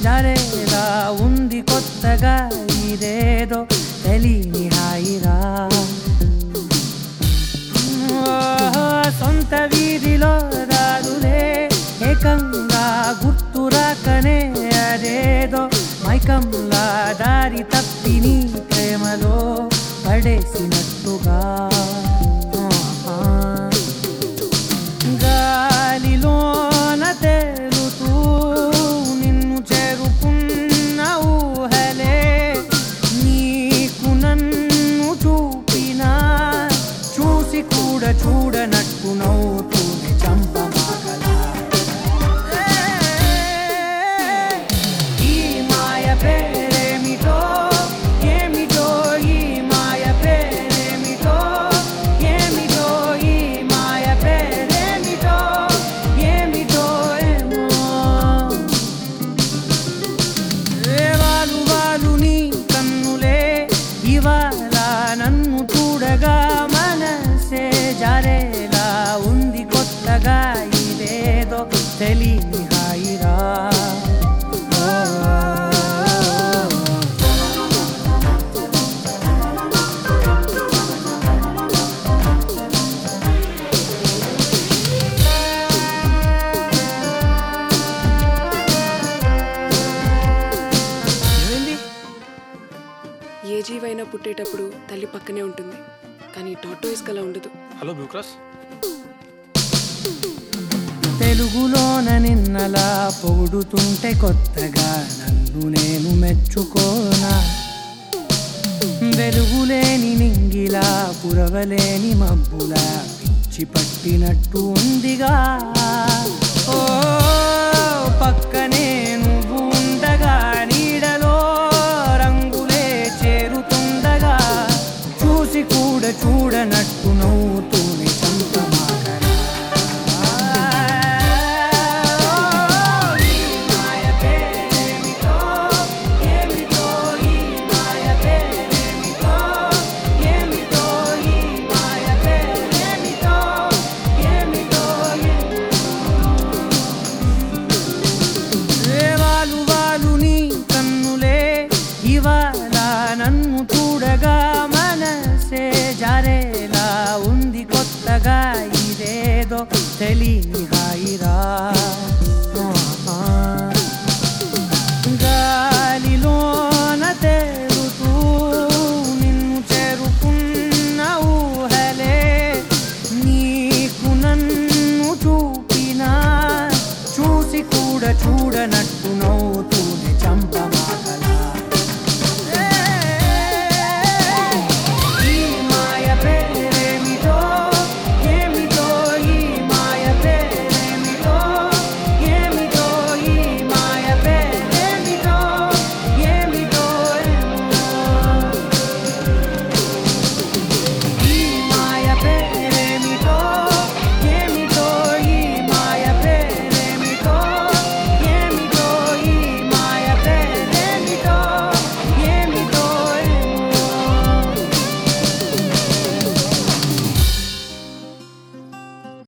జారేలా ఉంది కొత్తగా ఇదేదో తెలియని హాయిరా ఓహో, సొంత వీధిలో రాదులే ఏకంగా గుర్తురాకనే అదేదో మైకంలా దారి తప్పి నీ ప్రేమలో పడేసినట్టుగా ఆహా. గాలిలోన తేలుతూ నిన్ను చేరుకున్న ఊహలే నీకు నన్ను చూపినా చూసి కూడా చూడనట్టు నవ్వుతూనే చంపమాగలా ఈ మాయ పేరేమిటో ఏమిటో ఈ మాయ పేరేమిటో ఏమిటో ఈ మాయ పేరేమిటో ఏమిటో ఏమో ఏ వాలు వాలు నీ కన్నులే ఇవాళ నన్ను చూడగా మనసే జారేలా ఉంది కొత్తగా ఇదేదో తెలియని హాయిరా ఓ. ఏమైంది ఏ జీవైనా పుట్టేటప్పుడు తల్లి పక్కనే ఉంటుంది కానీ టాటోయిస్ కలా ఉండదు హలో బ్లూ క్రాస్ తెలుగులోన నిన్నలా పొగుడుతుంటే కొత్తగా నన్ను నేను మెచ్చుకోనా వెలుగులేని నింగిలా పురవలేని మబ్బులా పిచ్చి పట్టినట్టు ఉందిగా ఓ పక్కనే నువ్వు ఉండగా నీడలో రంగులే చేరుతుండగా చూసి కూడా చూడనట్టు నవ్వుతూనే చంపమాగరా వాలు వాలు నీ కన్నులే ఇవాళ నన్ను చూడగా మనసే జారేలా ఉంది కొత్తగా ఇదేదో తెలియని